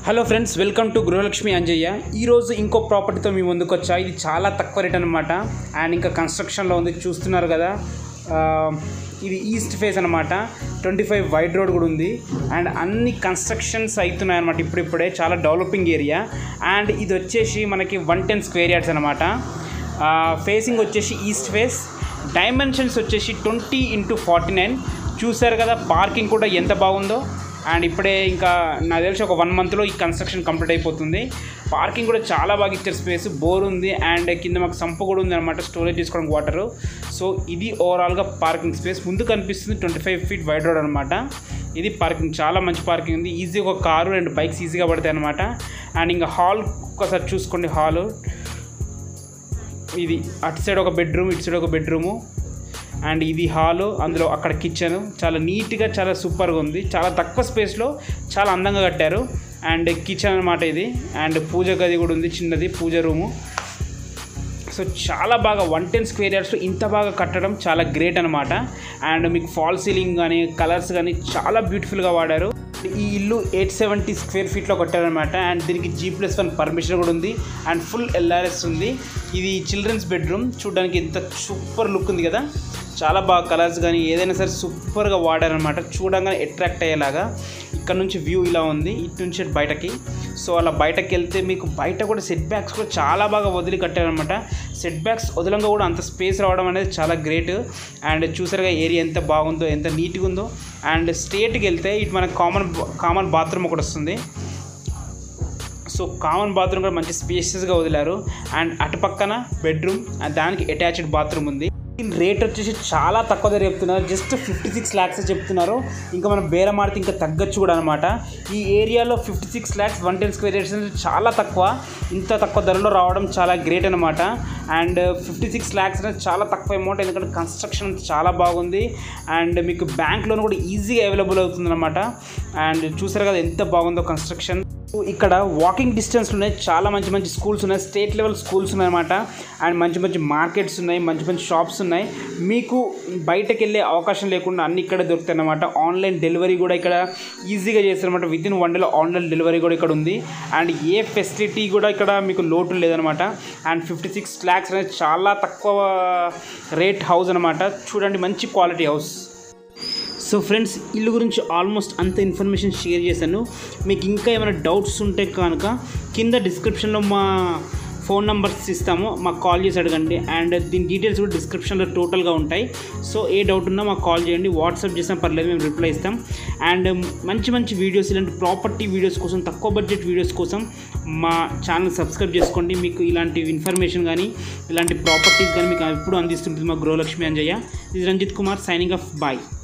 hello friends welcome to Gruhalakshmi Anjaiah ఈరోజు ఇంకో ప్రాపర్టీతో మీ ముందుకు వచ్చా ఇది చాలా తక్కువ రేట్ అనమాట అండ్ ఇంకా కన్స్ట్రక్షన్లో ఉంది చూస్తున్నారు కదా ఆ, ఇది ఈస్ట్ ఫేస్ అనమాట ట్వంటీ ఫైవ్ వైడ్ రోడ్ కూడా ఉంది అండ్ అన్ని కన్స్ట్రక్షన్స్ అవుతున్నాయి అనమాట ఇప్పుడిప్పుడే చాలా డెవలపింగ్ ఏరియా అండ్ ఇది వచ్చేసి మనకి వన్ టెన్ స్క్వేర్ యార్డ్స్ అనమాట ఫేసింగ్ వచ్చేసి ఈస్ట్ ఫేస్ డైమెన్షన్స్ వచ్చేసి ట్వంటీ ఇంటూ ఫార్టీ నైన్ చూసారు కదా పార్కింగ్ కూడా ఎంత బాగుందో అండ్ ఇప్పుడే ఇంకా నాకు తెలిసి ఒక వన్ మంత్లో ఈ కన్స్ట్రక్షన్ కంప్లీట్ అయిపోతుంది పార్కింగ్ కూడా చాలా బాగా ఇచ్చారు స్పేస్ బోర్ ఉంది అండ్ కింద మాకు సంపు కూడా ఉంది అనమాట స్టోరేజ్ చేసుకోవడానికి వాటర్ సో ఇది ఓవరాల్గా పార్కింగ్ స్పేస్ ముందు కనిపిస్తుంది twenty five feet wide road అనమాట ఇది పార్కింగ్ చాలా మంచి పార్కింగ్ ఉంది ఈజీగా ఒక కారు రెండు బైక్స్ ఈజీగా పడతాయి అనమాట అండ్ ఇంకా హాల్ ఒకసారి చూసుకోండి హాలు ఇది అటు సైడ్ ఒక బెడ్రూమ్ ఇటు సైడ్ ఒక బెడ్రూము అండ్ ఇది హాలు అందులో అక్కడ కిచెన్ చాలా నీట్గా చాలా సూపర్గా ఉంది చాలా తక్కువ స్పేస్లో చాలా అందంగా కట్టారు అండ్ కిచెన్ అనమాట ఇది అండ్ పూజ గది కూడా ఉంది చిన్నది పూజ రూము సో చాలా బాగా వన్ టెన్ స్క్వేర్ యార్డ్స్లో ఇంత బాగా కట్టడం చాలా గ్రేట్ అనమాట అండ్ మీకు ఫాల్ సీలింగ్ కానీ కలర్స్ కానీ చాలా బ్యూటిఫుల్గా వాడారు ఈ ఇల్లు ఎయిట్ సెవెంటీ స్క్వేర్ ఫీట్లో కట్టారనమాట అండ్ దీనికి జీ ప్లస్ వన్ పర్మిషన్ కూడా ఉంది అండ్ ఫుల్ ఎల్ఆర్ఎస్ ఉంది ఇది చిల్డ్రన్స్ బెడ్రూమ్ చూడడానికి ఇంత సూపర్ లుక్ ఉంది కదా చాలా బాగా కలర్స్ కానీ ఏదైనా సరే సూపర్గా వాడారనమాట చూడంగానే అట్రాక్ట్ అయ్యేలాగా ఇక్కడ నుంచి వ్యూ ఇలా ఉంది ఇటు నుంచి అటు బయటకి సో అలా బయటకి వెళ్తే మీకు బయట కూడా సెట్ బ్యాక్స్ కూడా చాలా బాగా వదిలి కట్టారనమాట సెట్ బ్యాక్స్ వదలంగా కూడా అంత స్పేస్ రావడం అనేది చాలా గ్రేట్ అండ్ చూసారుగా ఏరియా ఎంత బాగుందో ఎంత నీట్గా ఉందో అండ్ స్ట్రేట్కి వెళ్తే ఇటు మనకు కామన్ కామన్ బాత్రూమ్ ఒకటి వస్తుంది సో కామన్ బాత్రూమ్ కూడా మంచి స్పేషియస్గా వదిలారు అండ్ అటు పక్కన బెడ్రూమ్ అండ్ దానికి అటాచ్డ్ బాత్రూమ్ ఉంది దీని రేట్ వచ్చేసి చాలా తక్కువ ధర చెప్తున్నారు జస్ట్ ఫిఫ్టీ సిక్స్ ల్యాక్స్ చెప్తున్నారు ఇంకా మనం బేరం ఆడితే ఇంకా తగ్గచ్చు కూడా అనమాట ఈ ఏరియాలో fifty six lakhs one ten square yards అనేది చాలా తక్కువ ఇంత తక్కువ ధరలో రావడం చాలా గ్రేట్ అనమాట అండ్ ఫిఫ్టీ సిక్స్ ల్యాక్స్ అనేది చాలా తక్కువ అమౌంట్ ఎందుకంటే కన్స్ట్రక్షన్ చాలా బాగుంది అండ్ మీకు బ్యాంక్ లోన్ కూడా ఈజీగా అవైలబుల్ అవుతుంది అనమాట అండ్ చూసారు కదా ఎంత బాగుందో కన్స్ట్రక్షన్ ఇక్కడ వాకింగ్ డిస్టెన్స్ ఉన్నాయి చాలా మంచి మంచి స్కూల్స్ ఉన్నాయి స్టేట్ లెవెల్ స్కూల్స్ ఉన్నాయన్నమాట అండ్ మంచి మంచి మార్కెట్స్ ఉన్నాయి మంచి మంచి షాప్స్ ఉన్నాయి మీకు బయటకు వెళ్ళే అవకాశం లేకుండా అన్ని ఇక్కడ దొరుకుతాయి అన్నమాట ఆన్లైన్ డెలివరీ కూడా ఇక్కడ ఈజీగా చేస్తారన్నమాట విత్ ఇన్ వన్ డేలో ఆన్లైన్ డెలివరీ కూడా ఇక్కడ ఉంది అండ్ ఏ ఫెసిలిటీ కూడా ఇక్కడ మీకు లోటు లేదనమాట అండ్ ఫిఫ్టీ సిక్స్ ల్యాక్స్ అనేది చాలా తక్కువ రేట్ హౌస్ అనమాట చూడండి మంచి క్వాలిటీ హౌస్ సో ఫ్రెండ్స్ ఇల్లు గురించి ఆల్మోస్ట్ అంత ఇన్ఫర్మేషన్ షేర్ చేశాను మీకు ఇంకా ఏమైనా డౌట్స్ ఉంటే కనుక కింద డిస్క్రిప్షన్లో మా ఫోన్ నెంబర్స్ ఇస్తాము మాకు కాల్ చేసి అడగండి అండ్ దీని డీటెయిల్స్ కూడా డిస్క్రిప్షన్లో టోటల్గా ఉంటాయి సో ఏ డౌట్ ఉన్నా మాకు కాల్ చేయండి వాట్సాప్ చేసినా పర్లేదు మేము రిప్లై ఇస్తాం అండ్ మంచి మంచి వీడియోస్ ఇలాంటి ప్రాపర్టీ వీడియోస్ కోసం తక్కువ బడ్జెట్ వీడియోస్ కోసం మా ఛానల్ సబ్స్క్రైబ్ చేసుకోండి మీకు ఇలాంటి ఇన్ఫర్మేషన్ కానీ ఇలాంటి ప్రాపర్టీస్ కానీ మీకు ఎప్పుడు అందిస్తుంటుంది మా గృహలక్ష్మి అంజయ్య ఇది Ranjith Kumar signing off bye